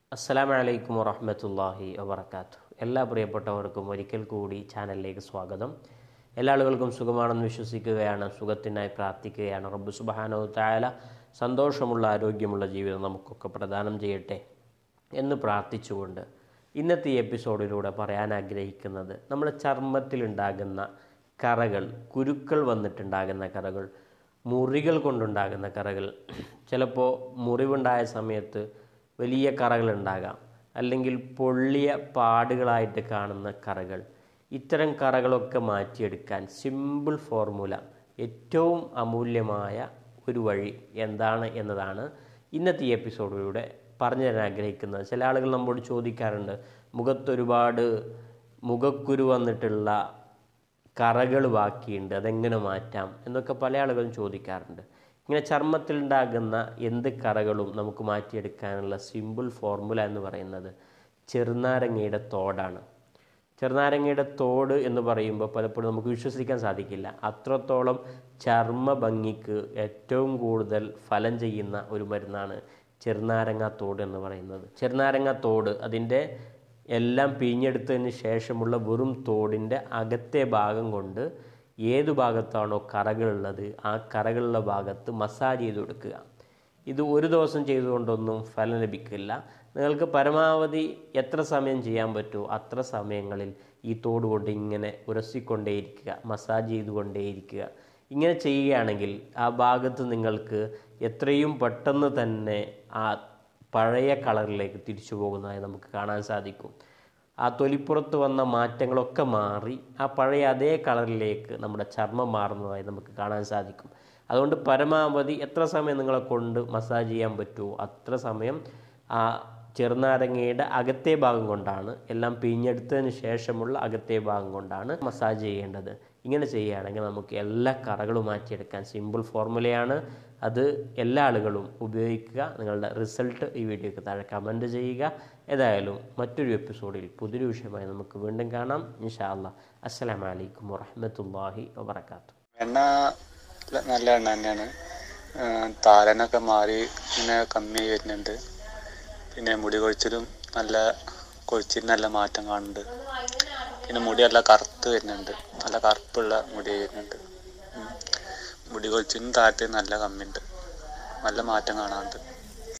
അസ്സലാമു അലൈക്കും വറഹ്മത്തുള്ളാഹി വബർക്കാത്തു എല്ലാ പ്രിയപ്പെട്ടവർക്കും ഒരിക്കൽ കൂടി ചാനലിലേക്ക് സ്വാഗതം എല്ലാ ആളുകൾക്കും സുഖമാണെന്ന് വിശ്വസിക്കുകയാണ് സുഖത്തിനായി പ്രാർത്ഥിക്കുകയാണ് റബ്ബ് സുബ്ഹാനഹു തആല സന്തോഷമുള്ള ആരോഗ്യമുള്ള ജീവിതം നമുക്കൊക്കെ പ്രദാനം ചെയ്യട്ടെ എന്ന് പ്രാർത്ഥിച്ചുകൊണ്ട് ഇന്നത്തെ ഈ എപ്പിസോഡിലൂടെ പറയാൻ ആഗ്രഹിക്കുന്നത് നമ്മുടെ ചർമ്മത്തിലുണ്ടാകുന്ന കറകൾ കുരുക്കൾ വന്നിട്ടുണ്ടാകുന്ന കറകൾ മുറികൾ കൊണ്ടുണ്ടാകുന്ന കറകൾ ചിലപ്പോൾ മുറിവുണ്ടായ സമയത്ത് വലിയ കറകളുണ്ടാകാം അല്ലെങ്കിൽ പൊള്ളിയ പാടുകളായിട്ട് കാണുന്ന കറകൾ ഇത്തരം കറകളൊക്കെ മാറ്റിയെടുക്കാൻ സിമ്പിൾ ഫോർമുല ഏറ്റവും അമൂല്യമായ ഒരു വഴി എന്താണ് എന്നതാണ് ഇന്നത്തെ ഈ എപ്പിസോഡിലൂടെ പറഞ്ഞു തരാൻ ആഗ്രഹിക്കുന്നത് ചില ആളുകൾ നമ്മോട് ചോദിക്കാറുണ്ട് മുഖത്തൊരുപാട് മുഖക്കുരു വന്നിട്ടുള്ള കറകൾ ബാക്കിയുണ്ട് അതെങ്ങനെ മാറ്റാം എന്നൊക്കെ പല ആളുകളും ചോദിക്കാറുണ്ട് ഇങ്ങനെ ചർമ്മത്തിലുണ്ടാകുന്ന എന്ത് കറകളും നമുക്ക് മാറ്റിയെടുക്കാനുള്ള സിമ്പിൾ ഫോർമുല എന്ന് പറയുന്നത് ചെറുനാരങ്ങയുടെ തോടാണ് ചെറുനാരങ്ങയുടെ തോട് എന്ന് പറയുമ്പോൾ പലപ്പോഴും നമുക്ക് വിശ്വസിക്കാൻ സാധിക്കില്ല അത്രത്തോളം ചർമ്മ ഭംഗിക്ക് ഏറ്റവും കൂടുതൽ ഫലം ചെയ്യുന്ന ഒരു മരുന്നാണ് ചെറുനാരങ്ങ തോട് എന്ന് പറയുന്നത് ചെറുനാരങ്ങ തോട് അതിൻ്റെ എല്ലാം പിഴിഞ്ഞെടുത്തതിന് ശേഷമുള്ള വെറും തോടിൻ്റെ അകത്തെ ഭാഗം കൊണ്ട് ഏതു ഭാഗത്താണോ കറകളുള്ളത് ആ കറകളുള്ള ഭാഗത്ത് മസാജ് ചെയ്ത് കൊടുക്കുക ഇത് ഒരു ദിവസം ചെയ്തുകൊണ്ടൊന്നും ഫലം ലഭിക്കില്ല നിങ്ങൾക്ക് പരമാവധി എത്ര സമയം ചെയ്യാൻ പറ്റുമോ അത്ര സമയങ്ങളിൽ ഈ തോട് കൊണ്ട് ഇങ്ങനെ ഉരസിക്കൊണ്ടേയിരിക്കുക മസാജ് ചെയ്തുകൊണ്ടേയിരിക്കുക ഇങ്ങനെ ചെയ്യുകയാണെങ്കിൽ ആ ഭാഗത്ത് നിങ്ങൾക്ക് എത്രയും പെട്ടെന്ന് തന്നെ ആ പഴയ കളറിലേക്ക് തിരിച്ചു പോകുന്നതായി നമുക്ക് കാണാൻ സാധിക്കും ആ തൊലിപ്പുറത്ത് വന്ന മാറ്റങ്ങളൊക്കെ മാറി ആ പഴയ അതേ കളറിലേക്ക് നമ്മുടെ ചർമ്മം മാറുന്നതായി നമുക്ക് കാണാൻ സാധിക്കും അതുകൊണ്ട് പരമാവധി എത്ര സമയം നിങ്ങളെ കൊണ്ട് മസാജ് ചെയ്യാൻ പറ്റുമോ അത്ര സമയം ആ ചെറുനാരങ്ങയുടെ അകത്തെ ഭാഗം കൊണ്ടാണ് എല്ലാം പിഴിഞ്ഞെടുത്തതിന് ശേഷമുള്ള അകത്തെ ഭാഗം കൊണ്ടാണ് മസാജ് ചെയ്യേണ്ടത് ഇങ്ങനെ ചെയ്യുകയാണെങ്കിൽ നമുക്ക് എല്ലാ കറകളും മാറ്റിയെടുക്കാൻ സിമ്പിൾ ഫോർമുലയാണ് അത് എല്ലാ ആളുകളും ഉപയോഗിക്കുക നിങ്ങളുടെ റിസൾട്ട് ഈ വീഡിയോക്ക് താഴെ കമൻറ്റ് ചെയ്യുക ഏതായാലും മറ്റൊരു എപ്പിസോഡിൽ പുതിയൊരു വിഷയമായി നമുക്ക് വീണ്ടും കാണാം ഇൻഷാ അല്ലാ അസ്സലാമലൈക്കും വറഹമത്തല്ലാഹി വബർക്കാത്തു എണ്ണ ല- നല്ല എണ്ണ തന്നെയാണ് ആ, താരനൊക്കെ മാറി പിന്നെ കമ്മി വരുന്നുണ്ട് പിന്നെ മുടി കൊഴിച്ചിലും നല്ല കൊഴിച്ചിൽ നല്ല മാറ്റം കാണുന്നുണ്ട് പിന്നെ മുടി നല്ല കറുത്ത് വരുന്നുണ്ട് നല്ല കറുപ്പുള്ള മുടി വരുന്നുണ്ട് ഉം. മുടി കൊഴിച്ചിലും താരത്തിൽ നല്ല കമ്മിയുണ്ട് നല്ല മാറ്റം കാണാറുണ്ട്